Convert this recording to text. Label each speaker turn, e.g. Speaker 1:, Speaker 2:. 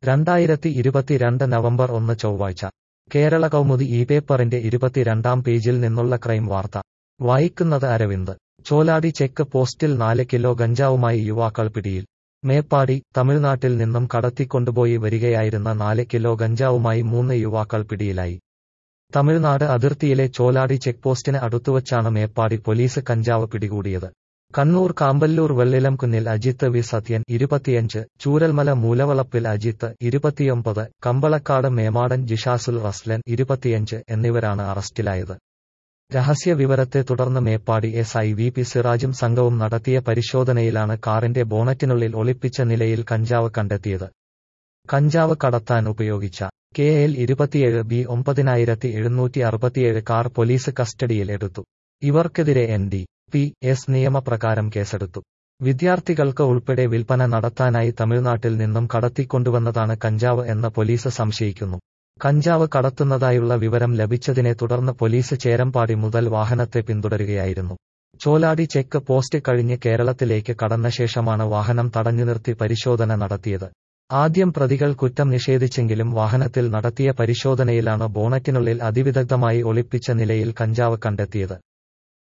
Speaker 1: രണ്ടായിരത്തി ഇരുപത്തിരണ്ട് നവംബർ ഒന്ന് ചൊവ്വാഴ്ച കേരള കൗമുദി ഈ പേപ്പറിന്റെ ഇരുപത്തിരണ്ടാം പേജിൽ നിന്നുള്ള ക്രൈം വാർത്ത വായിക്കുന്നത് അരവിന്ദ് ചോലാടി ചെക്ക് പോസ്റ്റിൽ നാല് കിലോ ഗഞ്ചാവുമായി യുവാക്കൾ പിടിയിൽ മേപ്പാടി തമിഴ്നാട്ടിൽ നിന്നും കടത്തിക്കൊണ്ടുപോയി വരികയായിരുന്ന നാല് കിലോ ഗഞ്ചാവുമായി മൂന്ന് യുവാക്കൾ പിടിയിലായി തമിഴ്നാട് അതിർത്തിയിലെ ചോലാടി ചെക്ക് പോസ്റ്റിന് അടുത്തുവച്ചാണ് മേപ്പാടി പോലീസ് കഞ്ചാവ് പിടികൂടിയത് കണ്ണൂർ കാമ്പല്ലൂർ വെള്ളിലം കുന്നിൽ അജിത്ത് വി സത്യൻ ഇരുപത്തിയഞ്ച് ചൂരൽമല മൂലവളപ്പിൽ അജിത്ത് ഇരുപത്തിയൊമ്പത് കമ്പളക്കാട് മേമാടൻ ജിഷാസുൽ റസ്ലൻ ഇരുപത്തിയഞ്ച് എന്നിവരാണ് അറസ്റ്റിലായത് രഹസ്യ വിവരത്തെ തുടർന്ന് Meppadi S I V P സിറാജും സംഘവും നടത്തിയ പരിശോധനയിലാണ് കാറിന്റെ ബോണറ്റിനുള്ളിൽ ഒളിപ്പിച്ച നിലയിൽ കഞ്ചാവ് കണ്ടെത്തിയത് കഞ്ചാവ് കടത്താൻ ഉപയോഗിച്ച കെ എൽ ഇരുപത്തിയേഴ് ബി ഒമ്പതിനായിരത്തി എഴുന്നൂറ്റി അറുപത്തിയേഴ് കാർ പോലീസ് കസ്റ്റഡിയിൽ എടുത്തു ഇവർക്കെതിരെ എൻ ഡി പി എസ് നിയമപ്രകാരം കേസെടുത്തു വിദ്യാർത്ഥികൾക്ക് ഉൾപ്പെടെ വിൽപ്പന നടത്താനായി തമിഴ്നാട്ടിൽ നിന്നും കടത്തിക്കൊണ്ടുവന്നതാണ് കഞ്ചാവ് എന്ന് പോലീസ് സംശയിക്കുന്നു കഞ്ചാവ് കടത്തുന്നതായുള്ള വിവരം ലഭിച്ചതിനെ തുടർന്ന് പോലീസ് ചേരമ്പാടി മുതൽ വാഹനത്തെ പിന്തുടരുകയായിരുന്നു ചോലാടി ചെക്ക് പോസ്റ്റ് കഴിഞ്ഞ് കേരളത്തിലേക്ക് കടന്ന ശേഷമാണ് വാഹനം തടഞ്ഞു നിർത്തി പരിശോധന നടത്തിയത് ആദ്യം പ്രതികൾ കുറ്റം നിഷേധിച്ചെങ്കിലും വാഹനത്തിൽ നടത്തിയ പരിശോധനയിലാണ് ബോണറ്റിനുള്ളിൽ അതിവിദഗ്ധമായി ഒളിപ്പിച്ച നിലയിൽ കഞ്ചാവ് കണ്ടെത്തിയത്